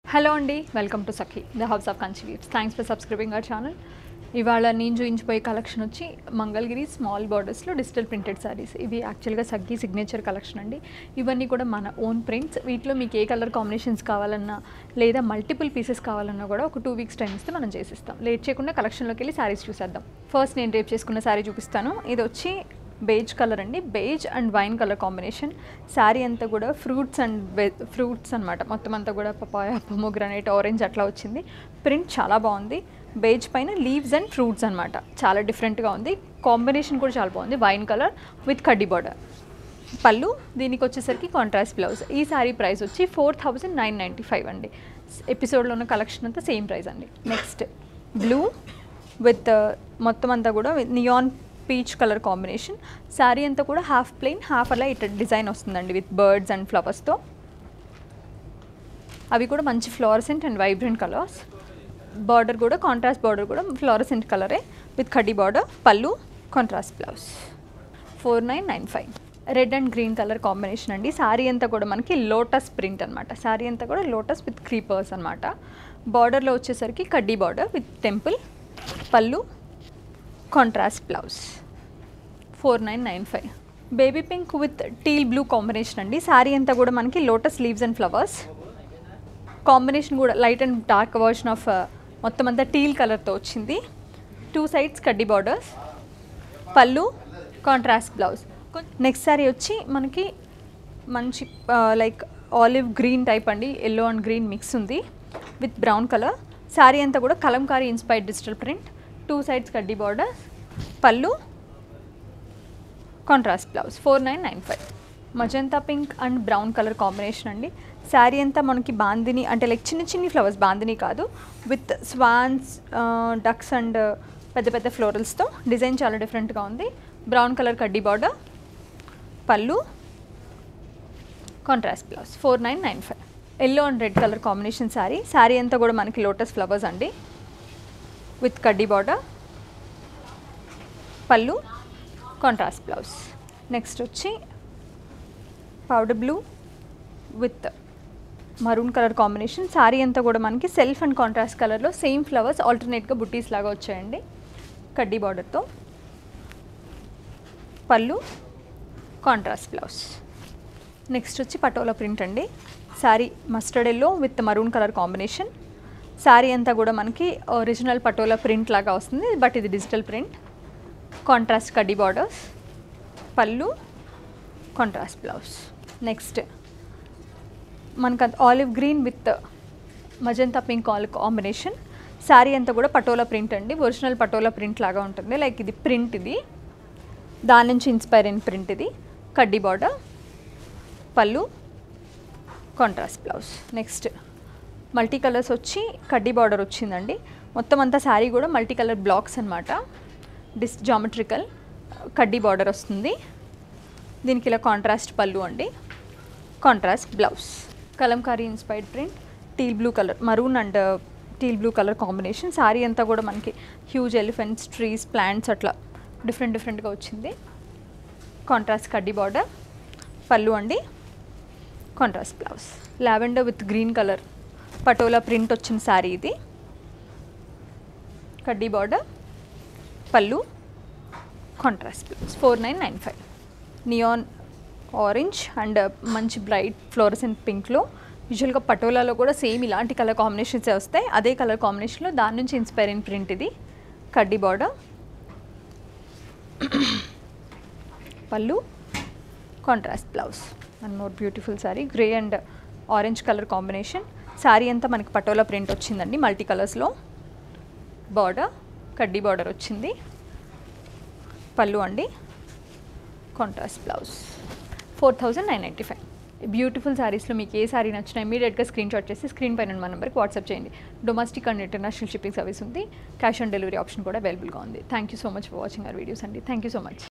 hello అండి welcome to Sakhi the house of Kanchi weaves thanks for subscribing our channel ఇవాళ నేను చూయించిపోయే కలెక్షన్ వచ్చి మంగళగిరి స్మాల్ బార్డర్స్లో డిజిటల్ ప్రింటెడ్ సారీస్ ఇవి యాక్చువల్గా సగ్గి సిగ్నేచర్ కలెక్షన్ అండి ఇవన్నీ కూడా మన ఓన్ ప్రింట్స్ వీటిలో మీకు ఏ కలర్ కాంబినేషన్స్ కావాలన్నా లేదా మల్టిపుల్ పీసెస్ కావాలన్నా కూడా ఒక టూ వీక్స్ టైం ఇస్తే మనం చేసిస్తాం లేట్ చేయకుండా కలెక్షన్లోకి వెళ్ళి సారీస్ చూసేద్దాం ఫస్ట్ నేను రేపు చేసుకున్న సారీ చూపిస్తాను ఇది వచ్చి బేజ్ కలర్ అండి beige and wine colour combination sari అంతా కూడా ఫ్రూట్స్ అండ్ ఫ్రూట్స్ అనమాట మొత్తం అంతా కూడా పపాయ పొమోగ్రనేట్ ఆరెంజ్ అట్లా వచ్చింది ప్రింట్ చాలా బాగుంది బేజ్ పైన లీవ్స్ అండ్ ఫ్రూట్స్ అనమాట చాలా డిఫరెంట్గా ఉంది కాంబినేషన్ కూడా చాలా బాగుంది వైన్ కలర్ విత్ కడ్డీ బార్డర్ పళ్ళు దీనికి వచ్చేసరికి కాంట్రాస్ట్ బ్లౌజ్ ఈ శారీ ప్రైస్ వచ్చి four thousand nine ninety five అండి ఎపిసోడ్లో ఉన్న కలెక్షన్ అంతా సేమ్ ప్రైస్ అండి నెక్స్ట్ బ్లూ విత్ మొత్తం అంతా కూడా neon peach colour combination sari అంతా కూడా హాఫ్ ప్లెయిన్ హాఫ్ అలా ఇట్లా డిజైన్ వస్తుందండి విత్ బర్డ్స్ అండ్ ఫ్లవర్స్తో అవి కూడా మంచి fluorescent and vibrant colours border కూడా కాంట్రాస్ట్ బార్డర్ కూడా ఫ్లోరసెంట్ కలరే విత్ కడ్డీ బార్డర్ పళ్ళు contrast blouse four nine nine five red and green colour combination అండి శారీ అంతా కూడా మనకి లోటస్ ప్రింట్ అనమాట శారీ అంతా కూడా లోటస్ విత్ క్రీపర్స్ అనమాట బార్డర్లో వచ్చేసరికి కడ్డీ బార్డర్ విత్ టెంపుల్ పళ్ళు contrast blouse four nine nine five baby pink with teal blue combination అండి శారీ అంతా కూడా మనకి lotus leaves and flowers combination కూడా light and dark version of మొత్తం అంతా టీల్ కలర్తో వచ్చింది టూ సైడ్స్ కడ్డీ బార్డర్స్ పళ్ళు కాంట్రాస్ట్ బ్లౌజ్ నెక్స్ట్ శారీ వచ్చి మనకి మంచి లైక్ ఆలివ్ గ్రీన్ టైప్ అండి ఎల్లో అండ్ గ్రీన్ మిక్స్ ఉంది విత్ బ్రౌన్ కలర్ శారీ అంతా కూడా Kalamkari inspired digital print two sides కడ్డీ బార్డర్స్ పళ్ళు contrast blouse four nine nine five magenta pink and brown colour combination అండి శారీ అంతా మనకి బాందిని అంటే లైక్ చిన్న చిన్ని ఫ్లవర్స్ బాందిని కాదు విత్ స్వాన్స్ డక్స్ అండ్ పెద్ద పెద్ద ఫ్లోరల్స్తో డిజైన్ చాలా డిఫరెంట్గా ఉంది బ్రౌన్ కలర్ కడ్డీ బార్డర్ పళ్ళు contrast blouse four nine nine five yellow and red colour combination sari sari అంతా కూడా మనకి లోటస్ ఫ్లవర్స్ అండి విత్ కడ్డీ బార్డర్ పళ్ళు కాంట్రాస్ట్ బ్లౌజ్ నెక్స్ట్ వచ్చి powder blue with maroon colour combination sari అంతా కూడా మనకి సెల్ఫ్ అండ్ కాంట్రాస్ట్ కలర్లో సేమ్ ఫ్లవర్స్ ఆల్టర్నేట్గా బుట్టీస్ లాగా వచ్చాయండి కడ్డీ బార్డర్తో పళ్ళు కాంట్రాస్ట్ బ్లౌజ్ నెక్స్ట్ వచ్చి పటోలా ప్రింట్ అండి sari mustard yellow with maroon colour combination sari అంతా కూడా మనకి ఒరిజినల్ పటోలా ప్రింట్ లాగా వస్తుంది బట్ ఇది డిజిటల్ ప్రింట్ కాంట్రాస్ట్ కడ్డీ బార్డర్స్ పళ్ళు కాంట్రాస్ట్ బ్లౌజ్ నెక్స్ట్ మనకు olive green with magenta pink all combination sari అంతా కూడా పటోలా ప్రింట్ అండి ఒరిజినల్ పటోలా ప్రింట్ లాగా ఉంటుంది లైక్ ఇది ప్రింట్ ఇది దాని నుంచి ఇన్స్పైర్ అయిన ప్రింట్ ఇది కడ్డీ బార్డర్ పళ్ళు contrast blouse next multi colours వచ్చి కడ్డీ బార్డర్ వచ్చిందండి మొత్తం అంతా శారీ కూడా మల్టీ కలర్ బ్లాక్స్ అనమాట డిస్ జామెట్రికల్ కడ్డీ బార్డర్ వస్తుంది దీనికి ఇలా కాంట్రాస్ట్ పళ్ళు అండి contrast blouse Kalamkari inspired print teal blue colour maroon and teal blue colour combination sari అంతా కూడా మనకి హ్యూజ్ ఎలిఫెంట్స్ ట్రీస్ ప్లాంట్స్ అట్లా డిఫరెంట్ డిఫరెంట్గా వచ్చింది కాంట్రాస్ట్ కడ్డీ బార్డర్ పళ్ళు అండి contrast blouse lavender with green colour Patola print వచ్చిన శారీ ఇది కడ్డీ బార్డర్ పళ్ళు contrast blouse four nine nine five neon orange and మంచి బ్రైట్ ఫ్లోరసెంట్ పింక్లో యూజువల్గా పటోలాలో కూడా సేమ్ ఇలాంటి కలర్ కాంబినేషన్స్ వస్తాయి అదే కలర్ కాంబినేషన్లో దాని నుంచి ఇన్స్పైర్ అయిన ప్రింట్ ఇది కడ్డీ బార్డర్ పళ్ళు contrast blouse one more beautiful sari grey and orange colour combination sari అంతా మనకి పటోలా ప్రింట్ వచ్చిందండి మల్టీ కలర్స్లో బార్డర్ కడ్డీ బార్డర్ వచ్చింది పళ్ళు అండి contrast blouse four thousand nine ninety five beautiful శారీస్లో మీకు ఏ శారీ నచ్చినా ఇమీడియట్గా స్క్రీన్ షాట్ చేసి స్క్రీన్ పైన మా నెంబర్కి వాట్సాప్ చేయండి domestic and international shipping service ఉంది క్యాష్ ఆన్ డెలివరీ ఆప్షన్ కూడా అవైలబుల్గా ఉంది thank you so much for watching our videos అండి థ్యాంక్ యూ సో మచ్